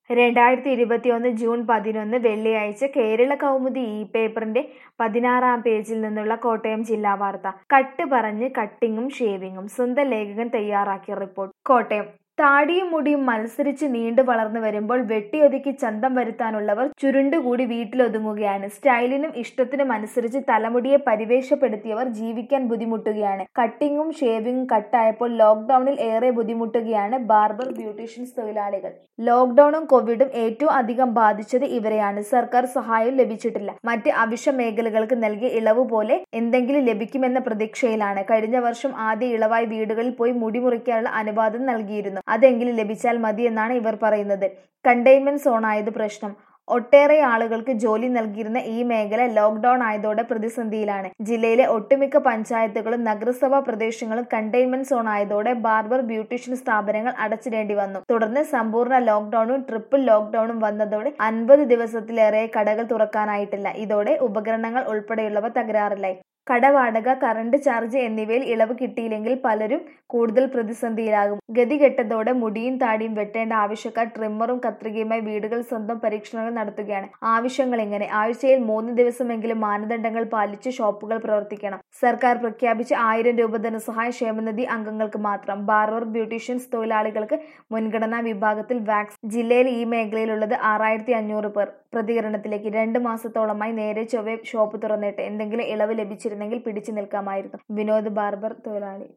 രണ്ടായിരത്തി ഇരുപത്തിയൊന്ന് ജൂൺ പതിനൊന്ന് വെള്ളിയാഴ്ച കേരള കൗമുദി ഈ പേപ്പറിന്റെ പതിനാറാം പേജിൽ നിന്നുള്ള കോട്ടയം ജില്ലാ വാർത്ത കട്ട് പറഞ്ഞ് കട്ടിങ്ങും ഷേവിങ്ങും സ്വന്തം ലേഖകൻ തയ്യാറാക്കിയ റിപ്പോർട്ട് കോട്ടയം താടിയും മുടിയും മത്സരിച്ച് നീണ്ടു വളർന്നു വരുമ്പോൾ വെട്ടിയൊതുക്കി ചന്തം വരുത്താനുള്ളവർ ചുരുണ്ടുകൂടി വീട്ടിലൊതുങ്ങുകയാണ് സ്റ്റൈലിനും ഇഷ്ടത്തിനും അനുസരിച്ച് തലമുടിയെ പരിവേഷപ്പെടുത്തിയവർ ജീവിക്കാൻ ബുദ്ധിമുട്ടുകയാണ് കട്ടിങ്ങും ഷേവിങ്ങും കട്ടായപ്പോൾ ലോക്ക്ഡൌണിൽ ഏറെ ബുദ്ധിമുട്ടുകയാണ് ബാർബർ ബ്യൂട്ടീഷ്യൻസ് തൊഴിലാളികൾ ലോക്ക്ഡൌണും കോവിഡും ഏറ്റവും അധികം ബാധിച്ചത് ഇവരെയാണ് സർക്കാർ സഹായം ലഭിച്ചിട്ടില്ല മറ്റ് അവശ്യ മേഖലകൾക്ക് നൽകിയ ഇളവ് പോലെ എന്തെങ്കിലും ലഭിക്കുമെന്ന പ്രതീക്ഷയിലാണ് കഴിഞ്ഞ വർഷം ആദ്യ ഇളവായി വീടുകളിൽ പോയി മുടി മുറിക്കാനുള്ള അനുവാദം നൽകിയിരുന്നു അതെങ്കിലും ലഭിച്ചാൽ മതിയെന്നാണ് ഇവർ പറയുന്നത് കണ്ടെയ്ൻമെന്റ് സോണായത് പ്രശ്നം ഒട്ടേറെ ആളുകൾക്ക് ജോലി നൽകിയിരുന്ന ഈ മേഖല ലോക്ക്ഡൌൺ ആയതോടെ പ്രതിസന്ധിയിലാണ് ജില്ലയിലെ ഒട്ടുമിക്ക പഞ്ചായത്തുകളും നഗരസഭാ പ്രദേശങ്ങളും കണ്ടെയ്ൻമെന്റ് സോൺ ആയതോടെ ബാർബർ ബ്യൂട്ടീഷ്യൻ സ്ഥാപനങ്ങൾ അടച്ചിടേണ്ടി വന്നു തുടർന്ന് സമ്പൂർണ്ണ ലോക്ക്ഡൌണും ട്രിപ്പിൾ ലോക്ക്ഡൌണും വന്നതോടെ അൻപത് ദിവസത്തിലേറെ കടകൾ തുറക്കാനായിട്ടില്ല ഇതോടെ ഉപകരണങ്ങൾ ഉൾപ്പെടെയുള്ളവ തകരാറിലായി കടവാടക കറണ്ട് ചാർജ് എന്നിവയിൽ ഇളവ് കിട്ടിയില്ലെങ്കിൽ പലരും കൂടുതൽ പ്രതിസന്ധിയിലാകും ഗതികെട്ടതോടെ മുടിയും താടിയും വെട്ടേണ്ട ആവശ്യക്കാർ ട്രിമ്മറും കത്രികയുമായി വീടുകൾ സ്വന്തം പരീക്ഷണങ്ങൾ നടത്തുകയാണ് ആവശ്യങ്ങൾ ഇങ്ങനെ ആഴ്ചയിൽ മൂന്ന് ദിവസമെങ്കിലും മാനദണ്ഡങ്ങൾ പാലിച്ച് ഷോപ്പുകൾ പ്രവർത്തിക്കണം സർക്കാർ പ്രഖ്യാപിച്ച ആയിരം രൂപ ധനസഹായ ക്ഷേമനിധി അംഗങ്ങൾക്ക് മാത്രം ബാർബർ ബ്യൂട്ടീഷ്യൻസ് തൊഴിലാളികൾക്ക് മുൻഗണനാ വിഭാഗത്തിൽ വാക്സ് ജില്ലയിൽ ഈ മേഖലയിലുള്ളത് ആറായിരത്തി അഞ്ഞൂറ് പേർ പ്രതികരണത്തിലേക്ക് രണ്ട് മാസത്തോളമായി നേരെ ചൊവ്വെ ഷോപ്പ് തുറന്നിട്ട് എന്തെങ്കിലും ഇളവ് ലഭിച്ചിരുന്നെങ്കിൽ പിടിച്ചു നിൽക്കാമായിരുന്നു വിനോദ് ബാർബർ തൊഴിലാളി